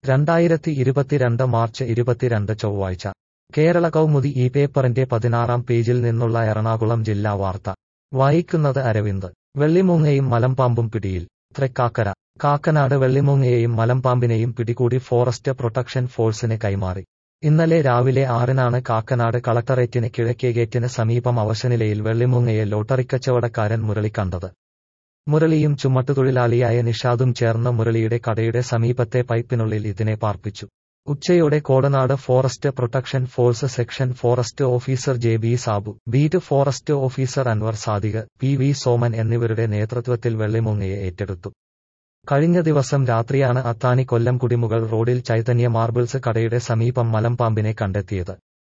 രണ്ടായിരത്തി ഇരുപത്തിരണ്ട് മാർച്ച് ഇരുപത്തിരണ്ട് ചൊവ്വാഴ്ച കേരള കൗമുദി ഈ പേപ്പറിന്റെ പതിനാറാം പേജിൽ നിന്നുള്ള എറണാകുളം ജില്ലാ വാർത്ത വായിക്കുന്നത് അരവിന്ദ് വെള്ളിമൂങ്ങയും മലമ്പാമ്പും പിടിയിൽ തൃക്കാക്കര കാക്കനാട് വെള്ളിമൂങ്ങയെയും മലമ്പാമ്പിനെയും പിടികൂടി ഫോറസ്റ്റ് പ്രൊട്ടക്ഷൻ ഫോഴ്സിന് കൈമാറി ഇന്നലെ രാവിലെ ആറിനാണ് കാക്കനാട് കളക്ടറേറ്റിന് കിഴക്കേ ഗേറ്റിന് സമീപം അവശനിലയിൽ വെള്ളിമൂങ്ങയെ ലോട്ടറിക്കച്ചവടക്കാരൻ മുരളി കണ്ടത് മുരളിയും ചുമട്ടുതൊഴിലാളിയായ നിഷാദും ചേർന്ന് മുരളിയുടെ കടയുടെ സമീപത്തെ പൈപ്പിനുള്ളിൽ ഇതിനെ പാർപ്പിച്ചു ഉച്ചയോടെ Kodanad forest protection force section forest officer J B Sabu beat forest officer Anwar Sadiq P V Soman എന്നിവരുടെ നേതൃത്വത്തിൽ വെള്ളിമൂങ്ങയെ ഏറ്റെടുത്തു കഴിഞ്ഞ ദിവസം രാത്രിയാണ് അത്താണി കൊല്ലം കുടിമുകൾ റോഡിൽ ചൈതന്യ മാർബിൾസ് കടയുടെ സമീപം മലമ്പാമ്പിനെ കണ്ടെത്തിയത്